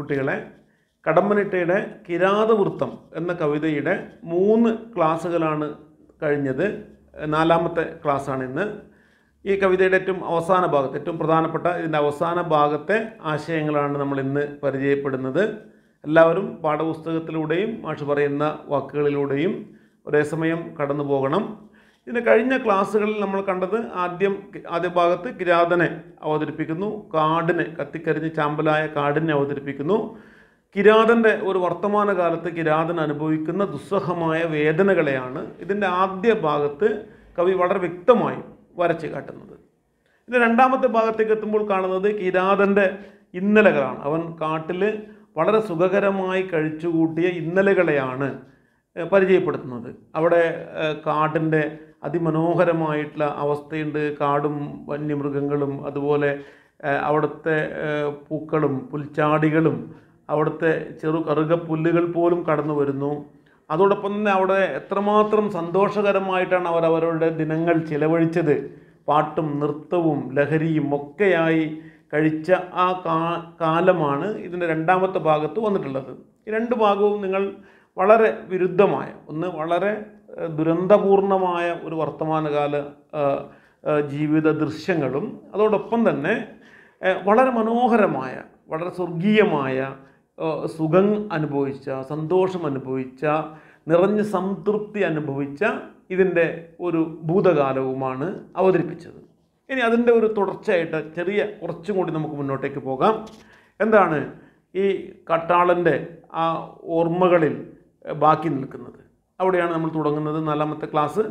കുട്ടികളെ കടമ്മനിട്ടയുടെ കിരാതവൃത്തം എന്ന കവിതയുടെ മൂന്ന് ക്ലാസ്സുകളാണ് കഴിഞ്ഞത് നാലാമത്തെ ക്ലാസ്സാണ് ഇന്ന് ഈ കവിതയുടെ ഏറ്റവും അവസാന ഭാഗത്ത് ഏറ്റവും പ്രധാനപ്പെട്ട ഇതിൻ്റെ അവസാന ഭാഗത്തെ ആശയങ്ങളാണ് നമ്മൾ ഇന്ന് പരിചയപ്പെടുന്നത് എല്ലാവരും പാഠപുസ്തകത്തിലൂടെയും മാഷ് പറയുന്ന വാക്കുകളിലൂടെയും ഒരേ സമയം കടന്നു പോകണം ഇതിന് കഴിഞ്ഞ ക്ലാസ്സുകളിൽ നമ്മൾ കണ്ടത് ആദ്യം ആദ്യ ഭാഗത്ത് കിരാതനെ അവതരിപ്പിക്കുന്നു കാടിനെ കത്തിക്കരിഞ്ഞ് ചാമ്പലായ കാടിനെ അവതരിപ്പിക്കുന്നു കിരാതൻ്റെ ഒരു വർത്തമാന കാലത്ത് കിരാതൻ അനുഭവിക്കുന്ന ദുസ്സഹമായ വേദനകളെയാണ് ഇതിൻ്റെ ആദ്യ ഭാഗത്ത് കവി വളരെ വ്യക്തമായി വരച്ച് കാട്ടുന്നത് ഇതിൻ്റെ രണ്ടാമത്തെ ഭാഗത്തേക്ക് എത്തുമ്പോൾ കാണുന്നത് കിരാതൻ്റെ ഇന്നലകളാണ് അവൻ കാട്ടിൽ വളരെ സുഖകരമായി കഴിച്ചുകൂട്ടിയ ഇന്നലകളെയാണ് ഏഹ്, പരിചയപ്പെടുത്തുന്നത് അവിടെ ഏഹ്, കാടിൻ്റെ അതിമനോഹരമായിട്ടുള്ള അവസ്ഥയുണ്ട് കാടും വന്യമൃഗങ്ങളും അതുപോലെ ഏഹ്, അവിടുത്തെ ഏഹ്, പൂക്കളും പുൽച്ചാടികളും അവിടുത്തെ ചെറു കറുകപ്പുല്ലുകൾ പോലും കടന്നു വരുന്നു അതോടൊപ്പം തന്നെ അവിടെ എത്രമാത്രം സന്തോഷകരമായിട്ടാണ് അവർ അവരുടെ ദിനങ്ങൾ ചിലവഴിച്ചത് പാട്ടും നൃത്തവും ലഹരിയും ഒക്കെയായി കഴിച്ച ആ കാ കാലമാണ് ഇതിൻ്റെ രണ്ടാമത്തെ ഭാഗത്ത് വന്നിട്ടുള്ളത് ഈ രണ്ട് ഭാഗവും നിങ്ങൾ വളരെ വിരുദ്ധമായ ഒന്ന് വളരെ ഏഹ്, ദുരന്തപൂർണമായ ഒരു വർത്തമാനകാല ഏഹ്, ഏഹ്, ജീവിത ദൃശ്യങ്ങളും അതോടൊപ്പം തന്നെ ഏഹ്, വളരെ മനോഹരമായ വളരെ സ്വർഗീയമായ ഏഹ്, സുഖം അനുഭവിച്ച സന്തോഷം അനുഭവിച്ച നിറഞ്ഞ സംതൃപ്തി അനുഭവിച്ച ഇതിൻ്റെ ഒരു ഭൂതകാലവുമാണ് അവതരിപ്പിച്ചത് ഇനി അതിൻ്റെ ഒരു തുടർച്ചയായിട്ട് ചെറിയ കുറച്ചും കൂടി നമുക്ക് മുന്നോട്ടേക്ക് പോകാം എന്താണ് ഈ കട്ടാളൻ്റെ ആ ഓർമ്മകളിൽ ഏഹ്, ബാക്കി നിൽക്കുന്നത് അവിടെയാണ് നമ്മൾ തുടങ്ങുന്നത് നാലാമത്തെ ക്ലാസ്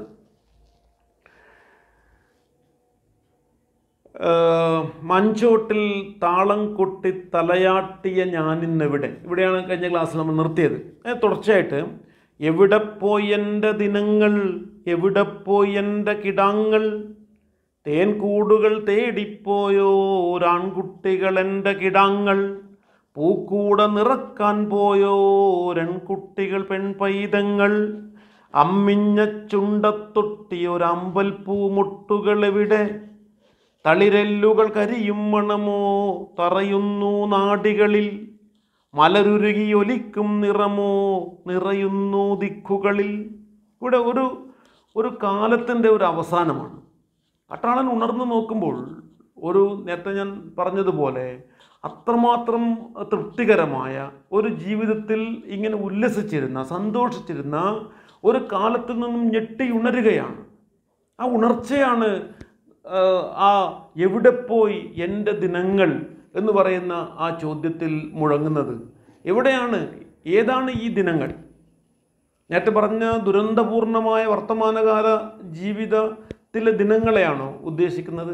ഏഹ്, മഞ്ചോട്ടിൽ താളം കൊട്ടി തലയാട്ടിയ ഞാനിന്നെവിടെ ഇവിടെയാണ് കഴിഞ്ഞ ക്ലാസ്സിൽ നമ്മൾ നിർത്തിയത് ഏഹ്, തുടർച്ചയായിട്ട് എവിടെ പോയി എൻ്റെ ദിനങ്ങൾ എവിടെ പോയി എൻ്റെ കിടാങ്ങൾ തേൻകൂടുകൾ തേടിപ്പോയോ ഒരാൺകുട്ടികൾ എൻ്റെ കിടാങ്ങൾ പൂക്കൂട നിറക്കാൻ പോയോ രൺകുട്ടികൾ പെൺപൈതങ്ങൾ അമ്മിഞ്ഞ ചുണ്ടത്തൊട്ടിയൊരമ്പൽ പൂമുട്ടുകൾ എവിടെ തളിരെല്ലുകൾ കരിയും മണമോ തറയുന്നു നാടികളിൽ മലരുരുകി ഒലിക്കും നിറമോ നിറയുന്നു ദിക്കുകളിൽ ഇവിടെ ഒരു ഒരു കാലത്തിൻ്റെ ഒരു അവസാനമാണ് കട്ടാളൻ ഉണർന്നു നോക്കുമ്പോൾ ഒരു നേരത്തെ ഞാൻ പറഞ്ഞതുപോലെ അത്രമാത്രം തൃപ്തികരമായ ഒരു ജീവിതത്തിൽ ഇങ്ങനെ ഉല്ലസിച്ചിരുന്ന സന്തോഷിച്ചിരുന്ന ഒരു കാലത്തിൽ നിന്നും ഞെട്ടി ഉണരുകയാണ് ആ ഉണർച്ചയാണ് ആ, ആ എവിടെ പോയി എൻ്റെ ദിനങ്ങൾ എന്ന് പറയുന്ന ആ ചോദ്യത്തിൽ മുഴങ്ങുന്നത് എവിടെയാണ് ഏതാണ് ഈ ദിനങ്ങൾ നേരത്തെ പറഞ്ഞ ദുരന്തപൂർണമായ വർത്തമാനകാല ജീവിതത്തിലെ ദിനങ്ങളെയാണോ ഉദ്ദേശിക്കുന്നത്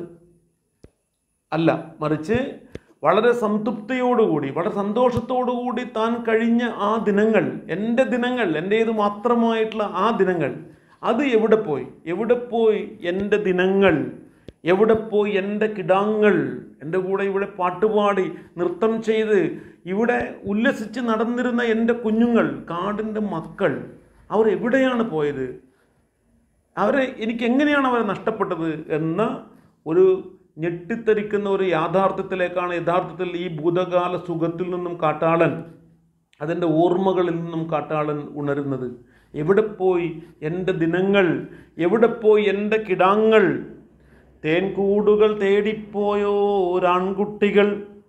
അല്ല മറിച്ച് വളരെ സംതൃപ്തിയോടുകൂടി വളരെ സന്തോഷത്തോടുകൂടി താൻ കഴിഞ്ഞ ആ ദിനങ്ങൾ എൻ്റെ ദിനങ്ങൾ എൻ്റേത് മാത്രമായിട്ടുള്ള ആ ദിനങ്ങൾ അത് എവിടെ പോയി എവിടെ പോയി എൻ്റെ ദിനങ്ങൾ എവിടെ പോയി എൻ്റെ കിടാങ്ങൾ എൻ്റെ കൂടെ ഇവിടെ പാട്ടുപാടി നൃത്തം ചെയ്ത് ഇവിടെ ഉല്ലസിച്ച് നടന്നിരുന്ന എൻ്റെ കുഞ്ഞുങ്ങൾ കാടിൻ്റെ മക്കൾ അവർ എവിടെയാണ് പോയത് അവരെ എനിക്ക് എങ്ങനെയാണ് അവരെ നഷ്ടപ്പെട്ടത് എന്ന ഒരു ഞെട്ടിത്തരിക്കുന്ന ഒരു യാഥാർത്ഥ്യത്തിലേക്കാണ് യഥാർത്ഥത്തിൽ ഈ ഭൂതകാല സുഖത്തിൽ നിന്നും കാട്ടാളൻ അതിൻ്റെ ഓർമ്മകളിൽ നിന്നും കാട്ടാളൻ ഉണരുന്നത് എവിടെ പോയി എൻ്റെ ദിനങ്ങൾ എവിടെ പോയി എൻ്റെ കിടാങ്ങൾ തേൻകൂടുകൾ തേടിപ്പോയോ ഒരാൺകുട്ടികൾ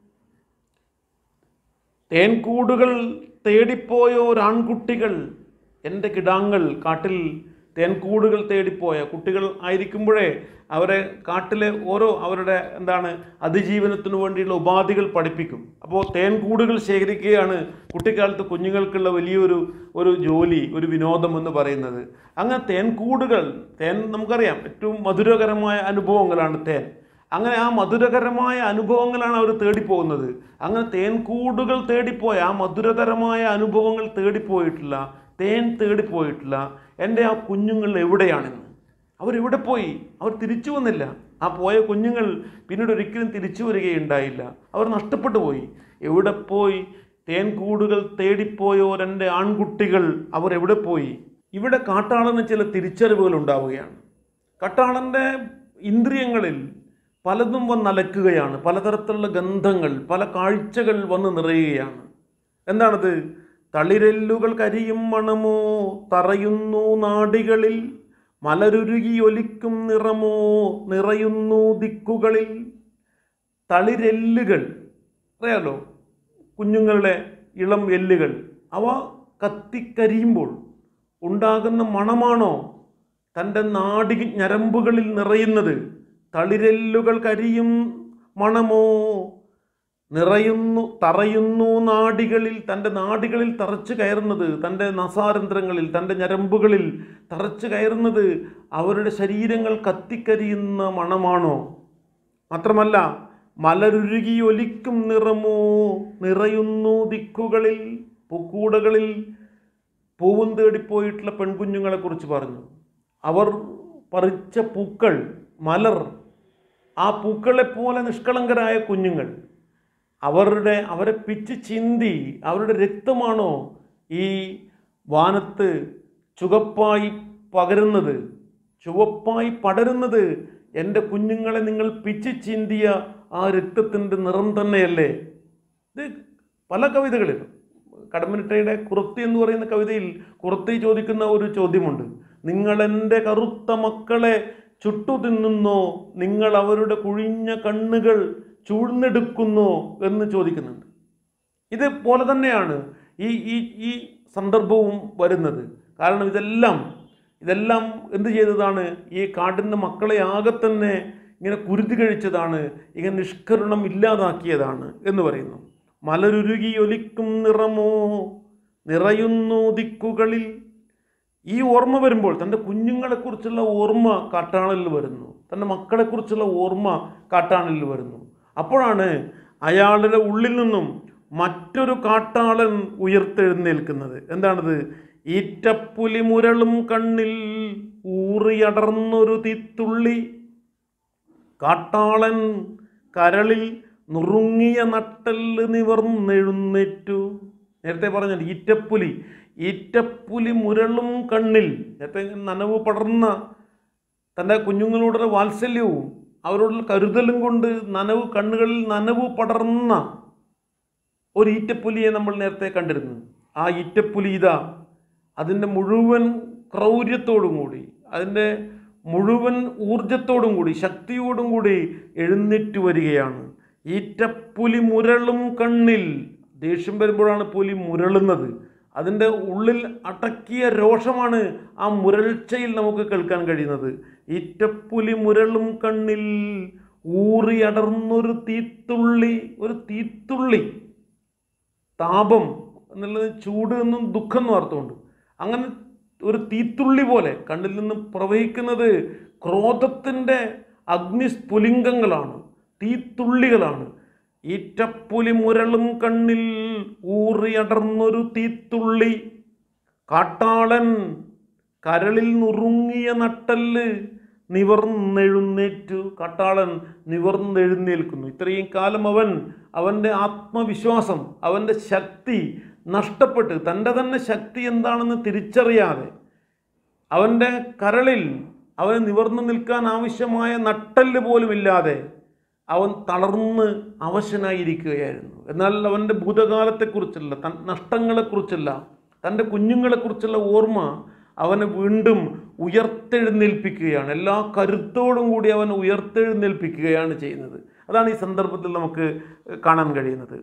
തേൻകൂടുകൾ തേടിപ്പോയോ ഒരാൺകുട്ടികൾ എൻ്റെ കിടാങ്ങൾ കാട്ടിൽ തേൻകൂടുകൾ തേടിപ്പോയ കുട്ടികൾ ആയിരിക്കുമ്പോഴേ അവരെ കാട്ടിലെ ഓരോ അവരുടെ എന്താണ് അതിജീവനത്തിനു വേണ്ടിയുള്ള ഉപാധികൾ പഠിപ്പിക്കും അപ്പോൾ തേൻകൂടുകൾ ശേഖരിക്കുകയാണ് കുട്ടിക്കാലത്ത് കുഞ്ഞുങ്ങൾക്കുള്ള വലിയൊരു ഒരു ജോലി ഒരു വിനോദം എന്ന് പറയുന്നത് അങ്ങനെ തേൻകൂടുകൾ തേൻ നമുക്കറിയാം ഏറ്റവും മധുരകരമായ അനുഭവങ്ങളാണ് തേൻ അങ്ങനെ ആ മധുരകരമായ അനുഭവങ്ങളാണ് അവർ തേടിപ്പോകുന്നത് അങ്ങനെ തേൻകൂടുകൾ തേടിപ്പോയ ആ മധുരകരമായ അനുഭവങ്ങൾ തേടിപ്പോയിട്ടില്ല തേൻ തേടിപ്പോയിട്ടില്ല എൻ്റെ ആ കുഞ്ഞുങ്ങൾ എവിടെയാണെന്ന് അവരെവിടെ പോയി അവർ തിരിച്ചു വന്നില്ല ആ പോയ കുഞ്ഞുങ്ങൾ പിന്നീട് ഒരിക്കലും തിരിച്ചു വരികയുണ്ടായില്ല അവർ നഷ്ടപ്പെട്ടു പോയി എവിടെ പോയി തേൻകൂടുകൾ തേടിപ്പോയോരെൻ്റെ ആൺകുട്ടികൾ അവർ എവിടെ പോയി ഇവിടെ കാട്ടാളന് ചില തിരിച്ചറിവുകൾ ഉണ്ടാവുകയാണ് കാട്ടാളൻ്റെ ഇന്ദ്രിയങ്ങളിൽ പലതും വന്നലക്കുകയാണ് പലതരത്തിലുള്ള ഗന്ധങ്ങൾ പല കാഴ്ചകൾ വന്ന് നിറയുകയാണ് എന്താണത് തളിരെല്ലുകൾ കരിയും മണമോ തറയുന്നു നാടികളിൽ മലരുരുകി ഒലിക്കും നിറമോ നിറയുന്നു ദിക്കുകളിൽ തളിരെല്ലുകൾ അറിയാലോ കുഞ്ഞുങ്ങളുടെ ഇളം എല്ലുകൾ അവ കത്തിക്കരിയുമ്പോൾ ഉണ്ടാകുന്ന മണമാണോ തൻ്റെ നാടി ഞരമ്പുകളിൽ നിറയുന്നത് തളിരെല്ലുകൾ കരിയും മണമോ നിറയുന്നു തറയുന്നു നാടികളിൽ തൻ്റെ നാടികളിൽ തറച്ചു കയറുന്നത് തൻ്റെ നസാരന്ധ്രങ്ങളിൽ തൻ്റെ ഞരമ്പുകളിൽ തറച്ചു കയറുന്നത് അവരുടെ ശരീരങ്ങൾ കത്തിക്കരിയുന്ന മണമാണോ മാത്രമല്ല മലരുരുകി ഒലിക്കും നിറമോ നിറയുന്നു ദിക്കുകളിൽ പൂക്കൂടകളിൽ പൂവും തേടിപ്പോയിട്ടുള്ള പെൺകുഞ്ഞുങ്ങളെ കുറിച്ച് പറഞ്ഞു അവർ പറിച്ച പൂക്കൾ മലർ ആ പൂക്കളെ പോലെ നിഷ്കളങ്കരായ കുഞ്ഞുങ്ങൾ അവരുടെ അവരെ പിച്ച് ചിന്തി അവരുടെ രക്തമാണോ ഈ വാനത്ത് ചുവപ്പായി പകരുന്നത് ചുവപ്പായി പടരുന്നത് എൻ്റെ കുഞ്ഞുങ്ങളെ നിങ്ങൾ പിച്ച് ചിന്തിയ ആ രക്തത്തിൻ്റെ നിറം തന്നെയല്ലേ ഇത് പല കവിതകളിലും കടമ്മനിട്ടയുടെ കുറത്തി എന്ന് പറയുന്ന കവിതയിൽ കുറത്തി ചോദിക്കുന്ന ഒരു ചോദ്യമുണ്ട് നിങ്ങൾ എൻ്റെ കറുത്ത മക്കളെ ചുട്ടു തിന്നുന്നോ നിങ്ങൾ അവരുടെ കുഴിഞ്ഞ കണ്ണുകൾ ചൂഴ്ന്നെടുക്കുന്നോ എന്ന് ചോദിക്കുന്നുണ്ട് ഇത് പോലെ തന്നെയാണ് ഈ ഈ ഈ സന്ദർഭവും വരുന്നത് കാരണം ഇതെല്ലാം ഇതെല്ലാം എന്ത് ചെയ്തതാണ് ഈ കാടിൻ്റെ മക്കളെ ആകെ തന്നെ ഇങ്ങനെ കുരുതി കഴിച്ചതാണ് ഇങ്ങനെ നിഷ്കരുണം ഇല്ലാതാക്കിയതാണ് എന്ന് പറയുന്നു മലരുരുകി ഒലിക്കും നിറമോ നിറയുന്നു ദിക്കുകളിൽ ഈ ഓർമ്മ വരുമ്പോൾ തൻ്റെ കുഞ്ഞുങ്ങളെക്കുറിച്ചുള്ള ഓർമ്മ കാട്ടാളനിൽ വരുന്നു തൻ്റെ മക്കളെക്കുറിച്ചുള്ള ഓർമ്മ കാട്ടാളനിൽ വരുന്നു അപ്പോഴാണ് അയാളുടെ ഉള്ളിൽ നിന്നും മറ്റൊരു കാട്ടാളൻ ഉയർത്തെഴുന്നേൽക്കുന്നത് എന്താണത് ഈറ്റപ്പുലി മുരളും കണ്ണിൽ ഊറിയടർന്നൊരു തീത്തുള്ളി കാട്ടാളൻ കരളിൽ നുറുങ്ങിയ നട്ടെല്ല് നിവർന്നെഴുന്നേറ്റു നേരത്തെ പറഞ്ഞത് ഈറ്റപ്പുലി ഈറ്റപ്പുലി മുരളും കണ്ണിൽ നേരത്തെ നനവ് പടർന്ന തൻ്റെ കുഞ്ഞുങ്ങളോടുള്ള വാത്സല്യവും അവരോടുള്ള കരുതലും കൊണ്ട് നനവ് കണ്ണുകളിൽ നനവ് പടർന്ന ഒരു ഈറ്റപ്പുലിയെ നമ്മൾ നേരത്തെ കണ്ടിരുന്നു ആ ഈറ്റപ്പുലി ഇതാ അതിൻ്റെ മുഴുവൻ ക്രൗര്യത്തോടും കൂടി അതിൻ്റെ മുഴുവൻ ഊർജത്തോടും കൂടി ശക്തിയോടും കൂടി എഴുന്നേറ്റ് വരികയാണ് ഈറ്റപ്പുലി മുരളും കണ്ണിൽ ദേഷ്യം വരുമ്പോഴാണ് പുലി മുരളുന്നത് അതിൻ്റെ ഉള്ളിൽ അടക്കിയ രോഷമാണ് ആ മുരൾച്ചയിൽ നമുക്ക് കേൾക്കാൻ കഴിയുന്നത് ഈറ്റപ്പുലി മുരളും കണ്ണിൽ ഊറി അടർന്നൊരു തീത്തുള്ളി ഒരു തീത്തുള്ളി താപം എന്നുള്ളത് ചൂട് എന്നും ദുഃഖം എന്നും അർത്ഥമുണ്ട് അങ്ങനെ ഒരു തീത്തുള്ളി പോലെ കണ്ണിൽ നിന്നും പ്രവഹിക്കുന്നത് ക്രോധത്തിൻ്റെ അഗ്നിസ്ഫുലിംഗങ്ങളാണ് തീത്തുള്ളികളാണ് ഈറ്റപ്പുലി മുരളും കണ്ണിൽ ഊറിയടർന്നൊരു തീത്തുള്ളി കാട്ടാളൻ കരളിൽ നുറുങ്ങിയ നട്ടല് നിവർന്നെഴുന്നേറ്റു കാട്ടാളൻ നിവർന്നെഴുന്നേൽക്കുന്നു ഇത്രയും കാലം അവൻ അവൻ്റെ ആത്മവിശ്വാസം അവൻ്റെ ശക്തി നഷ്ടപ്പെട്ട് തൻ്റെ തന്നെ ശക്തി എന്താണെന്ന് തിരിച്ചറിയാതെ അവൻ്റെ കരളിൽ അവന് നിവർന്നു നിൽക്കാൻ ആവശ്യമായ നട്ടല് പോലുമില്ലാതെ അവൻ തളർന്ന് അവശനായിരിക്കുകയായിരുന്നു എന്നാൽ അവൻ്റെ ഭൂതകാലത്തെക്കുറിച്ചല്ല തൻ നഷ്ടങ്ങളെക്കുറിച്ചല്ല തൻ്റെ കുഞ്ഞുങ്ങളെക്കുറിച്ചുള്ള ഓർമ്മ അവനെ വീണ്ടും ഉയർത്തെഴുന്നേൽപ്പിക്കുകയാണ് എല്ലാ കരുത്തോടും കൂടി അവൻ ഉയർത്തെഴുന്നേൽപ്പിക്കുകയാണ് ചെയ്യുന്നത് അതാണ് ഈ സന്ദർഭത്തിൽ നമുക്ക് കാണാൻ കഴിയുന്നത്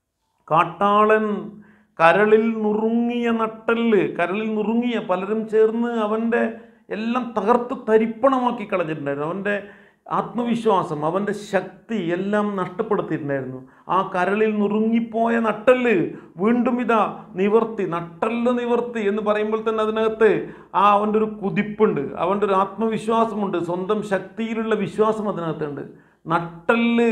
കാട്ടാളൻ കരളിൽ നുറുങ്ങിയ നട്ടല് കരളിൽ നുറുങ്ങിയ പലരും ചേർന്ന് അവൻ്റെ എല്ലാം തകർത്ത് തരിപ്പണമാക്കി കളഞ്ഞിട്ടുണ്ടായിരുന്നു അവൻ്റെ ആത്മവിശ്വാസം അവൻ്റെ ശക്തി എല്ലാം നഷ്ടപ്പെടുത്തിയിട്ടുണ്ടായിരുന്നു ആ കരളിൽ നുറുങ്ങിപ്പോയ നട്ടല് വീണ്ടും ഇതാ നിവർത്തി നട്ടല് നിവർത്തി എന്ന് പറയുമ്പോൾ തന്നെ അതിനകത്ത് ആ അവൻ്റെ ഒരു കുതിപ്പുണ്ട് അവൻ്റെ ഒരു ആത്മവിശ്വാസമുണ്ട് സ്വന്തം ശക്തിയിലുള്ള വിശ്വാസം അതിനകത്തുണ്ട് നട്ടല്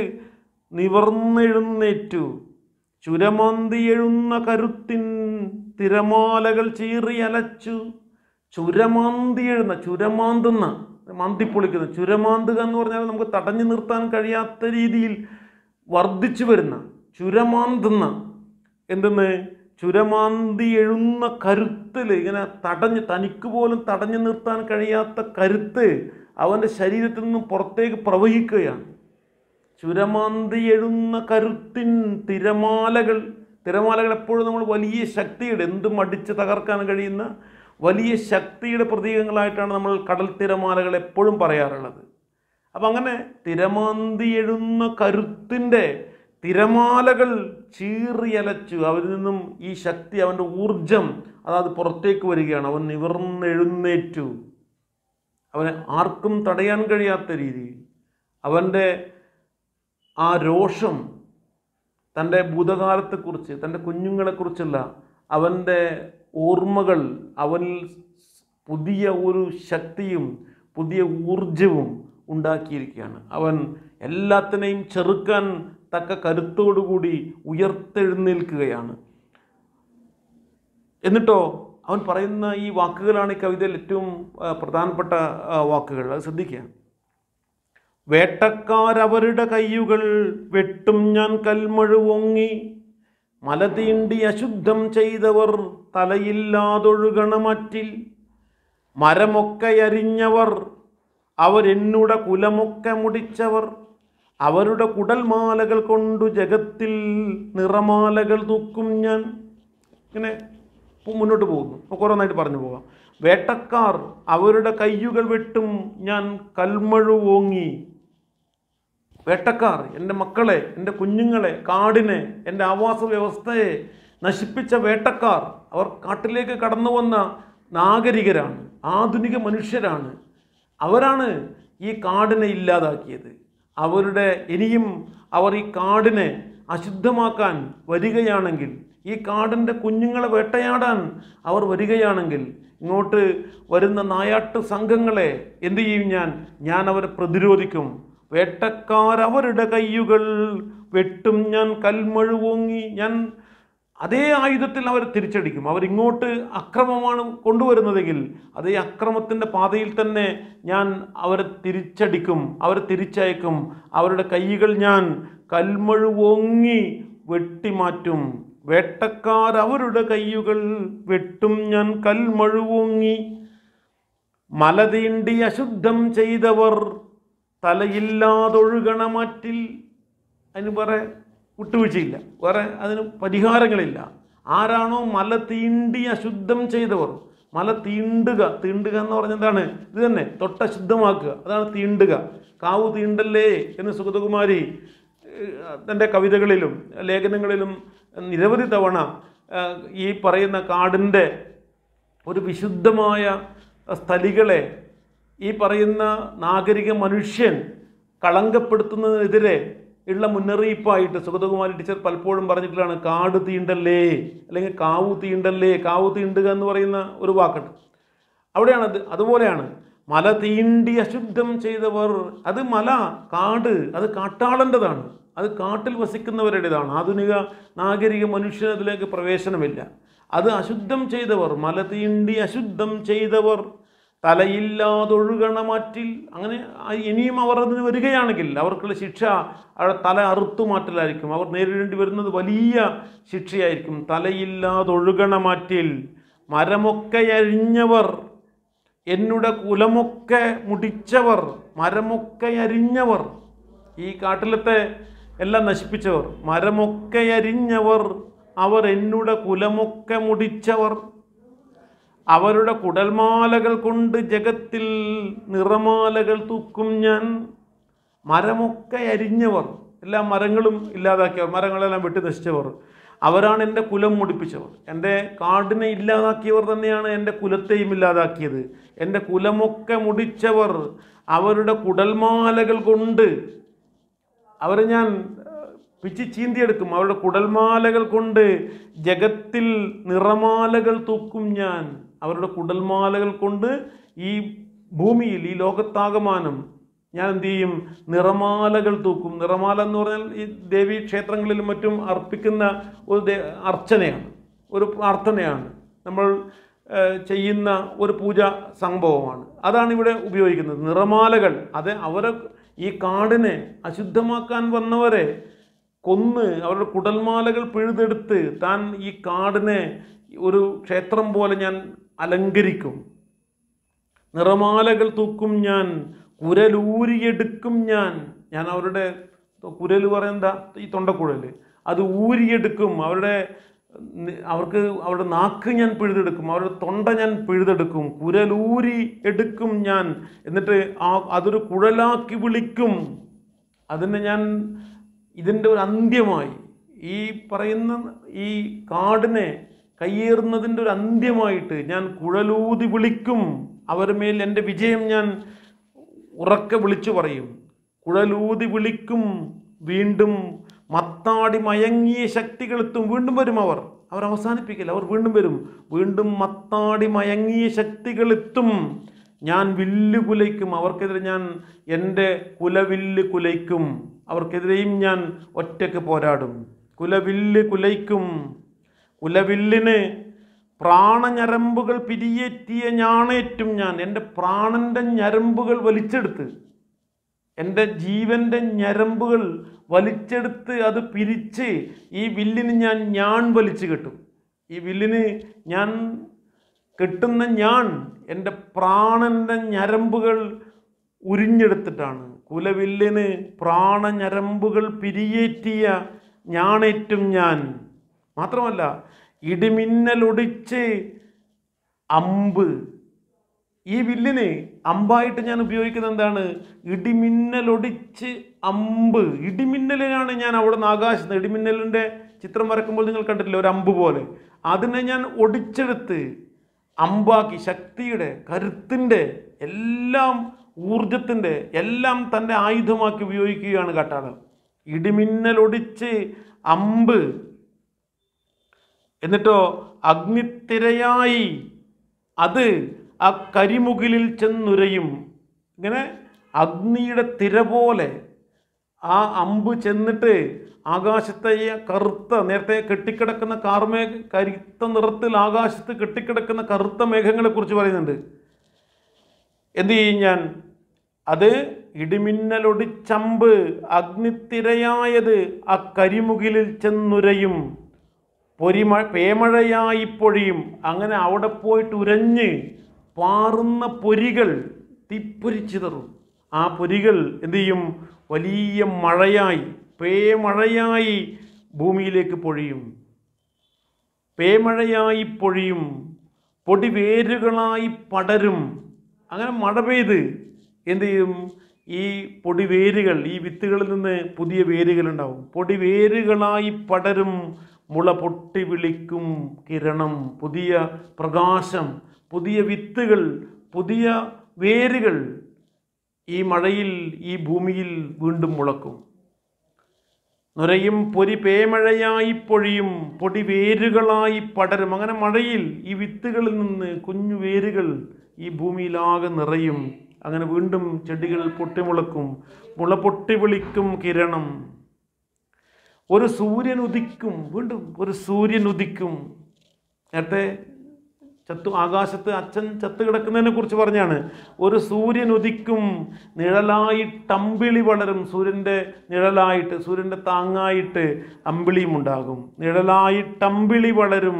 നിവർന്നെഴുന്നേറ്റു ചുരമാന്തി എഴുന്ന കരുത്തിൻ തിരമാലകൾ ചീറി അലച്ചു ചുരമാന്തി എഴുന്ന ചുരമാന്തുന്ന മാന്തിപ്പൊളിക്കുന്ന ചുരമാന്തുക എന്ന് പറഞ്ഞാൽ നമുക്ക് തടഞ്ഞു നിർത്താൻ കഴിയാത്ത രീതിയിൽ വർദ്ധിച്ചു വരുന്ന ചുരമാന്തുന്ന എന്തെന്ന് ചുരമാന്തി എഴുന്ന കരുത്തിൽ ഇങ്ങനെ തടഞ്ഞ് തനിക്ക് പോലും തടഞ്ഞു നിർത്താൻ കഴിയാത്ത കരുത്ത് അവൻ്റെ ശരീരത്തിൽ നിന്നും പുറത്തേക്ക് പ്രവഹിക്കുകയാണ് ചുരമാന്തി എഴുന്ന കരുത്തിൻ തിരമാലകൾ തിരമാലകൾ എപ്പോഴും നമ്മൾ വലിയ ശക്തിയുടെ എന്തും അടിച്ച് തകർക്കാൻ കഴിയുന്ന വലിയ ശക്തിയുടെ പ്രതീകങ്ങളായിട്ടാണ് നമ്മൾ കടൽ തിരമാലകൾ എപ്പോഴും പറയാറുള്ളത് അപ്പം അങ്ങനെ തിരമാന്തി എഴുന്ന കരുത്തിൻ്റെ തിരമാലകൾ ചീറിയലച്ചു അവരിൽ നിന്നും ഈ ശക്തി അവൻ്റെ ഊർജം അതായത് പുറത്തേക്ക് വരികയാണ് അവൻ നിവർന്നെഴുന്നേറ്റു അവനെ ആർക്കും തടയാൻ കഴിയാത്ത രീതിയിൽ അവൻ്റെ ആ രോഷം തൻ്റെ ഭൂതകാലത്തെക്കുറിച്ച് തൻ്റെ കുഞ്ഞുങ്ങളെക്കുറിച്ചുള്ള അവൻ്റെ ഓർമ്മകൾ അവനിൽ പുതിയ ഒരു ശക്തിയും പുതിയ ഊർജവും ഉണ്ടാക്കിയിരിക്കുകയാണ് അവൻ എല്ലാത്തിനെയും ചെറുക്കാൻ തക്ക കരുത്തോടുകൂടി ഉയർത്തെഴുന്നേൽക്കുകയാണ് എന്നിട്ടോ അവൻ പറയുന്ന ഈ വാക്കുകളാണ് ഈ കവിതയിൽ ഏറ്റവും ആ, പ്രധാനപ്പെട്ട ആ, വാക്കുകൾ അത് ശ്രദ്ധിക്കുക വേട്ടക്കാരവരുടെ കയ്യുകൾ വെട്ടും ഞാൻ കൽമഴുവൊങ്ങി മല തീണ്ടി അശുദ്ധം ചെയ്തവർ തലയില്ലാതൊഴുകണമറ്റിൽ മരമൊക്കെ അരിഞ്ഞവർ അവരെന്നുടെ കുലമൊക്കെ മുടിച്ചവർ അവരുടെ കുടൽമാലകൾ കൊണ്ടു ജഗത്തിൽ നിറമാലകൾ തൂക്കും ഞാൻ ഇങ്ങനെ പോ- മുന്നോട്ട് പോകുന്നു നമുക്ക് ഓരോന്നായിട്ട് പറഞ്ഞു പോകാം വേട്ടക്കാർ അവരുടെ കയ്യുകൾ വെട്ടും ഞാൻ കൽമഴു ഓങ്ങി വേട്ടക്കാർ എൻ്റെ മക്കളെ എൻ്റെ കുഞ്ഞുങ്ങളെ കാടിനെ എൻ്റെ ആവാസ വ്യവസ്ഥയെ നശിപ്പിച്ച വേട്ടക്കാർ അവർ കാട്ടിലേക്ക് കടന്നു വന്ന നാഗരികരാണ് ആധുനിക മനുഷ്യരാണ് അവരാണ് ഈ കാടിനെ ഇല്ലാതാക്കിയത് അവരുടെ ഇനിയും അവർ ഈ കാടിനെ അശുദ്ധമാക്കാൻ വരികയാണെങ്കിൽ ഈ കാടിൻ്റെ കുഞ്ഞുങ്ങളെ വേട്ടയാടാൻ അവർ വരികയാണെങ്കിൽ ഇങ്ങോട്ട് വരുന്ന നായാട്ട് സംഘങ്ങളെ എന്തു ചെയ്യും ഞാൻ ഞാൻ അവരെ പ്രതിരോധിക്കും വേട്ടക്കാർ അവരുടെ കയ്യുകൾ വെട്ടും ഞാൻ കൽമഴുവോങ്ങി ഞാൻ അതേ ആയുധത്തിൽ അവർ തിരിച്ചടിക്കും അവരിങ്ങോട്ട് അക്രമമാണ് കൊണ്ടുവരുന്നതെങ്കിൽ അതേ അക്രമത്തിൻ്റെ പാതയിൽ തന്നെ ഞാൻ അവരെ തിരിച്ചടിക്കും അവരെ തിരിച്ചയക്കും അവരുടെ കൈകൾ ഞാൻ കൽമഴുവോങ്ങി വെട്ടിമാറ്റും വേട്ടക്കാർ അവരുടെ കയ്യുകൾ വെട്ടും ഞാൻ കൽമഴുവോങ്ങി മല തീണ്ടി അശുദ്ധം ചെയ്തവർ തലയില്ലാതൊഴുകണമറ്റിൽ അതിന് വേറെ വിട്ടുവീഴ്ചയില്ല വേറെ അതിന് പരിഹാരങ്ങളില്ല ആരാണോ മല തീണ്ടി അശുദ്ധം ചെയ്തവർ മല തീണ്ടുക തീണ്ടുക എന്ന് പറഞ്ഞാൽ എന്താണ് ഇത് തന്നെ തൊട്ടശുദ്ധമാക്കുക അതാണ് തീണ്ടുക കാവ് തീണ്ടല്ലേ എന്ന് സുഗതകുമാരി ഏഹ്, തൻ്റെ കവിതകളിലും ലേഖനങ്ങളിലും നിരവധി തവണ ഏഹ്, ഈ പറയുന്ന കാടിൻ്റെ ഒരു വിശുദ്ധമായ സ്ഥലികളെ ഈ പറയുന്ന നാഗരിക മനുഷ്യൻ കളങ്കപ്പെടുത്തുന്നതിനെതിരെ ഉള്ള മുന്നറിയിപ്പായിട്ട് സുഗതകുമാരി ടീച്ചർ പലപ്പോഴും പറഞ്ഞിട്ടുള്ളതാണ് കാട് തീണ്ടല്ലേ അല്ലെങ്കിൽ കാവു തീണ്ടല്ലേ കാവു തീണ്ടുക എന്ന് പറയുന്ന ഒരു വാക്കുണ്ട് അവിടെയാണ് അത് അതുപോലെയാണ് മല തീണ്ടി അശുദ്ധം ചെയ്തവർ അത് മല കാട് അത് കാട്ടാളൻ്റെതാണ് അത് കാട്ടിൽ വസിക്കുന്നവരുടേതാണ് ആധുനിക നാഗരിക മനുഷ്യന് അതിലേക്ക് പ്രവേശനമില്ല അത് അശുദ്ധം ചെയ്തവർ മല തീണ്ടി അശുദ്ധം ചെയ്തവർ തലയില്ലാതൊഴുകണമാറ്റിൽ അങ്ങനെ ആ ഇനിയും അവർ അതിന് വരികയാണെങ്കിൽ അവർക്കുള്ള ശിക്ഷ അവരുടെ തല അറുത്തു മാറ്റലായിരിക്കും അവർ നേരിടേണ്ടി വരുന്നത് വലിയ ശിക്ഷയായിരിക്കും തലയില്ലാതൊഴുകണമാറ്റിൽ മരമൊക്കെ അരിഞ്ഞവർ എന്നുടെ കുലമൊക്കെ മുടിച്ചവർ മരമൊക്കെ അരിഞ്ഞവർ ഈ കാട്ടിലത്തെ എല്ലാം നശിപ്പിച്ചവർ മരമൊക്കെ അരിഞ്ഞവർ അവർ എന്നുടെ കുലമൊക്കെ മുടിച്ചവർ അവരുടെ കുടൽമാലകൾ കൊണ്ട് ജഗത്തിൽ നിറമാലകൾ തൂക്കും ഞാൻ മരമൊക്കെ അരിഞ്ഞവർ എല്ലാ മരങ്ങളും ഇല്ലാതാക്കിയവർ മരങ്ങളെല്ലാം വെട്ടി നശിച്ചവർ അവരാണ് എൻ്റെ കുലം മുടിപ്പിച്ചവർ എൻ്റെ കാടിനെ ഇല്ലാതാക്കിയവർ തന്നെയാണ് എൻ്റെ കുലത്തെയും ഇല്ലാതാക്കിയത് എൻ്റെ കുലമൊക്കെ മുടിച്ചവർ അവരുടെ കുടൽമാലകൾ കൊണ്ട് അവരെ ഞാൻ ഏഹ്, പിച്ചി ചീന്തിയെടുക്കും അവരുടെ കുടൽമാലകൾ കൊണ്ട് ജഗത്തിൽ നിറമാലകൾ തൂക്കും ഞാൻ അവരുടെ കുടൽമാലകൾ കൊണ്ട് ഈ ഭൂമിയിൽ ഈ ലോകത്താകമാനം ഞാൻ എന്ത് ചെയ്യും നിറമാലകൾ തൂക്കും നിറമാല എന്ന് പറഞ്ഞാൽ ഈ ദേവീ ക്ഷേത്രങ്ങളിലും മറ്റും അർപ്പിക്കുന്ന ഒരു ദേ- അർച്ചനയാണ് ഒരു പ്രാർത്ഥനയാണ് നമ്മൾ ഏഹ്, ചെയ്യുന്ന ഒരു പൂജ സംഭവമാണ് അതാണ് ഇവിടെ ഉപയോഗിക്കുന്നത് നിറമാലകൾ അത് അവരെ ഈ കാടിനെ അശുദ്ധമാക്കാൻ വന്നവരെ കൊന്ന് അവരുടെ കുടൽമാലകൾ പിഴുതെടുത്ത് താൻ ഈ കാടിനെ ഒരു ക്ഷേത്രം പോലെ ഞാൻ അലങ്കരിക്കും നിറമാലകൾ തൂക്കും ഞാൻ കുരലൂരിയെടുക്കും ഞാൻ ഞാൻ അവരുടെ കുരൽ പറയുന്ന ഈ തൊണ്ടക്കുഴൽ അത് ഊരിയെടുക്കും അവരുടെ നി- അവർക്ക് അവരുടെ നാക്ക് ഞാൻ പിഴുതെടുക്കും അവരുടെ തൊണ്ട ഞാൻ പിഴുതെടുക്കും കുരലൂരി എടുക്കും ഞാൻ എന്നിട്ട് ആ അതൊരു കുഴലാക്കി വിളിക്കും അതിനെ ഞാൻ ഇതിൻ്റെ ഒരു അന്ത്യമായി ഈ പറയുന്ന ഈ കാടിനെ കയ്യേറുന്നതിൻ്റെ ഒരു അന്ത്യമായിട്ട് ഞാൻ കുഴലൂതി വിളിക്കും അവരുടെ എൻ്റെ വിജയം ഞാൻ ഉറക്കെ വിളിച്ചു പറയും കുഴലൂതി വിളിക്കും വീണ്ടും മത്താടി മയങ്ങിയ ശക്തികളെത്തും വീണ്ടും വരും അവർ അവർ അവസാനിപ്പിക്കില്ല അവർ വീണ്ടും വരും വീണ്ടും മത്താടി മയങ്ങിയ ശക്തികളെത്തും ഞാൻ വില്ല് കുലയ്ക്കും അവർക്കെതിരെ ഞാൻ എൻ്റെ കുലവില്ല് കുലയ്ക്കും അവർക്കെതിരെയും ഞാൻ ഒറ്റയ്ക്ക് പോരാടും കുലവില്ല് കുലയ്ക്കും കുലവില്ലിന് പ്രാണഞരമ്പുകൾ പിരിയേറ്റിയ ഞാണേറ്റും ഞാൻ എൻ്റെ പ്രാണൻ്റെ ഞരമ്പുകൾ വലിച്ചെടുത്ത് എൻ്റെ ജീവൻ്റെ ഞരമ്പുകൾ വലിച്ചെടുത്ത് അത് പിരിച്ച് ഈ വില്ലിന് ഞാൻ ഞാൻ വലിച്ചു കെട്ടും ഈ വില്ലിന് ഞാൻ കെട്ടുന്ന ഞാൻ എൻ്റെ പ്രാണൻ്റെ ഞരമ്പുകൾ ഉരിഞ്ഞെടുത്തിട്ടാണ് കുലവില്ലിന് പ്രാണഞരമ്പുകൾ പിരിയേറ്റിയ ഞാണേറ്റും ഞാൻ മാത്രമല്ല ഇടിമിന്നലൊടിച്ച് അമ്പ് ഈ വില്ലിന് അമ്പായിട്ട് ഞാൻ ഉപയോഗിക്കുന്നത് എന്താണ് ഇടിമിന്നലൊടിച്ച് അമ്പ് ഇടിമിന്നലിനാണ് ഞാൻ അവിടെ നിന്ന് ആകാശത്ത് ഇടിമിന്നലിൻ്റെ ചിത്രം വരക്കുമ്പോൾ നിങ്ങൾ കണ്ടിട്ടില്ല ഒരു അമ്പ് പോലെ അതിനെ ഞാൻ ഒടിച്ചെടുത്ത് അമ്പാക്കി ശക്തിയുടെ കരുത്തിൻ്റെ എല്ലാം ഊർജത്തിൻ്റെ എല്ലാം തൻ്റെ ആയുധമാക്കി ഉപയോഗിക്കുകയാണ് കാട്ടാളൻ ഇടിമിന്നലൊടിച്ച് അമ്പ് എന്നിട്ടോ അഗ്നിത്തിരയായി അത് ആ കരിമുകിലിൽ ചെന്നുരയും ഇങ്ങനെ അഗ്നിയുടെ തിര പോലെ ആ അമ്പ് ചെന്നിട്ട് ആകാശത്തെ ഈ കറുത്ത നേരത്തെ കെട്ടിക്കിടക്കുന്ന കാർമേഘ കരുത്ത നിറത്തിൽ ആകാശത്ത് കെട്ടിക്കിടക്കുന്ന കറുത്ത മേഘങ്ങളെ കുറിച്ച് പറയുന്നുണ്ട് എന്ത് ചെയ്യും ഞാൻ അത് ഇടിമിന്നലൊടിച്ചമ്പ് അഗ്നിത്തിരയായത് ആ കരിമുകിലിൽ ചെന്നുരയും പൊരിമ പേമഴയായി പൊഴിയും അങ്ങനെ അവിടെ പോയിട്ട് ഉരഞ്ഞ് പാറുന്ന പൊരികൾ തീപ്പൊരിച്ചിതറും ആ പൊരികൾ എന്ത് ചെയ്യും വലിയ മഴയായി പേമഴയായി ഭൂമിയിലേക്ക് പൊഴിയും പേമഴയായി പൊഴിയും പൊടിവേരുകളായി പടരും അങ്ങനെ മഴ പെയ്ത് എന്ത് ചെയ്യും ഈ പൊടിവേരുകൾ ഈ വിത്തുകളിൽ നിന്ന് പുതിയ വേരുകൾ ഉണ്ടാവും പൊടിവേരുകളായി പടരും മുള പൊട്ടി വിളിക്കും കിരണം പുതിയ പ്രകാശം പുതിയ വിത്തുകൾ പുതിയ വേരുകൾ ഈ മഴയിൽ ഈ ഭൂമിയിൽ വീണ്ടും മുളക്കും നുരയും പൊരി പേമഴയായി പൊഴിയും പൊടി വേരുകളായി പടരും അങ്ങനെ മഴയിൽ ഈ വിത്തുകളിൽ നിന്ന് കുഞ്ഞു വേരുകൾ ഈ ഭൂമിയിലാകെ നിറയും അങ്ങനെ വീണ്ടും ചെടികൾ പൊട്ടിമുളക്കും മുള പൊട്ടി വിളിക്കും കിരണം ഒരു സൂര്യൻ ഉദിക്കും വീണ്ടും ഒരു സൂര്യൻ ഉദിക്കും നേരത്തെ ചത്തു ആകാശത്ത് അച്ഛൻ ചത്തു കിടക്കുന്നതിനെ കുറിച്ച് പറഞ്ഞാണ് ഒരു സൂര്യൻ ഉദിക്കും നിഴലായിട്ട് അമ്പിളി വളരും സൂര്യൻ്റെ നിഴലായിട്ട് സൂര്യൻ്റെ താങ്ങായിട്ട് അമ്പിളിയും ഉണ്ടാകും നിഴലായിട്ട് അമ്പിളി വളരും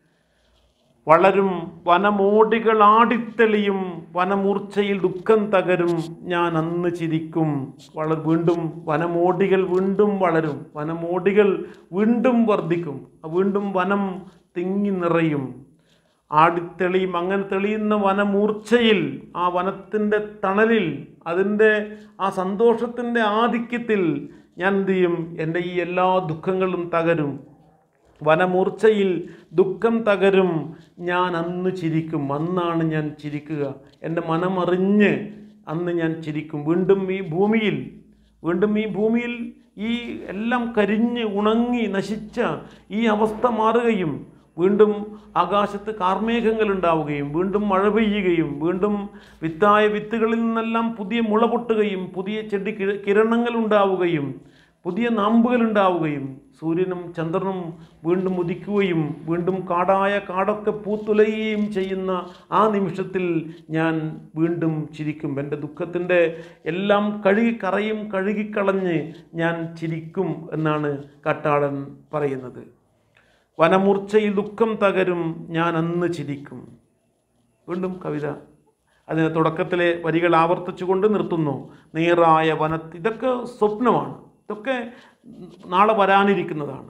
വളരും വനമോടികൾ ആടിത്തെളിയും വനമൂർച്ചയിൽ ദുഃഖം തകരും ഞാൻ അന്ന് ചിരിക്കും വളർ വീണ്ടും വനമോടികൾ വീണ്ടും വളരും വനമോടികൾ വീണ്ടും വർദ്ധിക്കും വീണ്ടും വനം തിങ്ങി നിറയും ആടിത്തെളിയും അങ്ങനെ തെളിയുന്ന വനമൂർച്ചയിൽ ആ വനത്തിൻ്റെ തണലിൽ അതിൻ്റെ ആ സന്തോഷത്തിൻ്റെ ആധിക്യത്തിൽ ഞാൻ എന്ത് ചെയ്യും എൻ്റെ ഈ എല്ലാ ദുഃഖങ്ങളും തകരും വനമൂർച്ചയിൽ ദുഃഖം തകരും ഞാൻ അന്ന് ചിരിക്കും അന്നാണ് ഞാൻ ചിരിക്കുക എൻ്റെ മനമറിഞ്ഞ് അന്ന് ഞാൻ ചിരിക്കും വീണ്ടും ഈ ഭൂമിയിൽ വീണ്ടും ഈ ഭൂമിയിൽ ഈ എല്ലാം കരിഞ്ഞ് ഉണങ്ങി നശിച്ച ഈ അവസ്ഥ മാറുകയും വീണ്ടും ആകാശത്ത് കാർമേഘങ്ങൾ ഉണ്ടാവുകയും വീണ്ടും മഴ പെയ്യുകയും വീണ്ടും വിത്തായ വിത്തുകളിൽ നിന്നെല്ലാം പുതിയ മുള പൊട്ടുകയും പുതിയ ചെടി കിര- കിരണങ്ങൾ ഉണ്ടാവുകയും പുതിയ നാമ്പുകൾ ഉണ്ടാവുകയും സൂര്യനും ചന്ദ്രനും വീണ്ടും ഉദിക്കുകയും വീണ്ടും കാടായ കാടൊക്കെ പൂത്തുലയുകയും ചെയ്യുന്ന ആ നിമിഷത്തിൽ ഞാൻ വീണ്ടും ചിരിക്കും എൻ്റെ ദുഃഖത്തിൻ്റെ എല്ലാം കഴുകിക്കറയും കഴുകിക്കളഞ്ഞ് ഞാൻ ചിരിക്കും എന്നാണ് കാട്ടാളൻ പറയുന്നത് വനമൂർച്ചയിൽ ദുഃഖം തകരും ഞാൻ അന്ന് ചിരിക്കും വീണ്ടും കവിത അതിന് തുടക്കത്തിലെ വരികൾ ആവർത്തിച്ചുകൊണ്ട് നിർത്തുന്നു നീറായ വനത്ത് ഇതൊക്കെ സ്വപ്നമാണ് ഇതൊക്കെ നാളെ വരാനിരിക്കുന്നതാണ്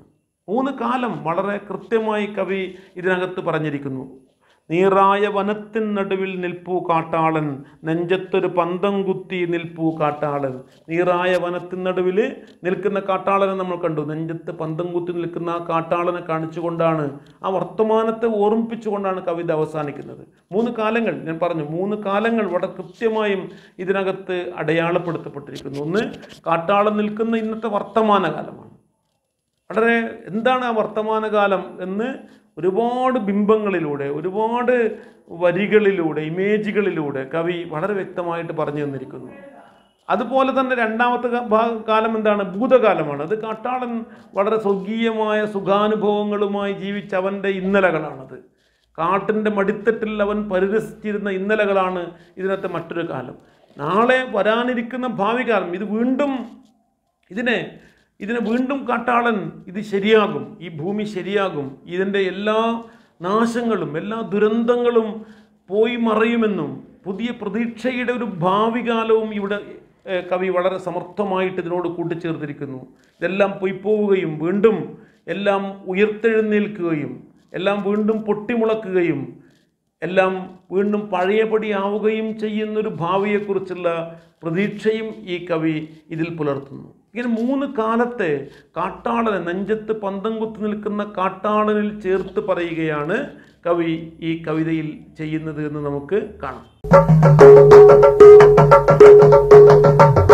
മൂന്ന് കാലം വളരെ കൃത്യമായി കവി ഇതിനകത്ത് പറഞ്ഞിരിക്കുന്നു നീറായ വനത്തിൻ നടുവിൽ നിൽപ്പൂ കാട്ടാളൻ നെഞ്ചത്തൊരു പന്തം കുത്തി നിൽപ്പൂ കാട്ടാളൻ നീറായ വനത്തിൻ നടുവിൽ നിൽക്കുന്ന കാട്ടാളനെ നമ്മൾ കണ്ടു നെഞ്ചത്ത് പന്തം കുത്തി നിൽക്കുന്ന ആ കാട്ടാളനെ കാണിച്ചുകൊണ്ടാണ് ആ വർത്തമാനത്തെ ഓർമ്മിപ്പിച്ചുകൊണ്ടാണ് കവിത അവസാനിക്കുന്നത് മൂന്ന് കാലങ്ങൾ ഞാൻ പറഞ്ഞു മൂന്ന് കാലങ്ങൾ വളരെ കൃത്യമായും ഇതിനകത്ത് അടയാളപ്പെടുത്തപ്പെട്ടിരിക്കുന്നു ഒന്ന് കാട്ടാളൻ നിൽക്കുന്ന ഇന്നത്തെ വർത്തമാനകാലമാണ് വളരെ എന്താണ് ആ വർത്തമാനകാലം എന്ന് ഒരുപാട് ബിംബങ്ങളിലൂടെ ഒരുപാട് വരികളിലൂടെ ഇമേജുകളിലൂടെ കവി വളരെ വ്യക്തമായിട്ട് പറഞ്ഞു തന്നിരിക്കുന്നു അതുപോലെ തന്നെ രണ്ടാമത്തെ ക- ഭാ- കാലം എന്താണ് ഭൂതകാലമാണ് അത് കാട്ടാളൻ വളരെ സ്വർഗീയമായ സുഖാനുഭവങ്ങളുമായി ജീവിച്ച അവൻ്റെ ഇന്നലകളാണത് കാട്ടിൻ്റെ മടിത്തട്ടിൽ അവൻ പരിരസിച്ചിരുന്ന ഇന്നലകളാണ് ഇതിനകത്തെ മറ്റൊരു കാലം നാളെ വരാനിരിക്കുന്ന ഭാവി കാലം ഇത് വീണ്ടും ഇതിനെ ഇതിനെ വീണ്ടും കാട്ടാളൻ ഇത് ശരിയാകും ഈ ഭൂമി ശരിയാകും ഇതിൻ്റെ എല്ലാ നാശങ്ങളും എല്ലാ ദുരന്തങ്ങളും പോയി മറയുമെന്നും പുതിയ പ്രതീക്ഷയുടെ ഒരു ഭാവി കാലവും ഇവിടെ ഏഹ്, കവി വളരെ സമർത്ഥമായിട്ട് ഇതിനോട് കൂട്ടിച്ചേർത്തിരിക്കുന്നു ഇതെല്ലാം പോയി പോവുകയും വീണ്ടും എല്ലാം ഉയർത്തെഴുന്നേൽക്കുകയും എല്ലാം വീണ്ടും പൊട്ടിമുളക്കുകയും എല്ലാം വീണ്ടും പഴയപടിയാവുകയും ചെയ്യുന്നൊരു ഭാവിയെക്കുറിച്ചുള്ള പ്രതീക്ഷയും ഈ കവി ഇതിൽ പുലർത്തുന്നു ഇങ്ങനെ മൂന്ന് കാലത്തെ കാട്ടാളനെ നെഞ്ചത്ത് പന്തം കുത്തി നിൽക്കുന്ന കാട്ടാളനിൽ ചേർത്ത് പറയുകയാണ് കവി ഈ കവിതയിൽ ചെയ്യുന്നത് എന്ന് നമുക്ക് കാണാം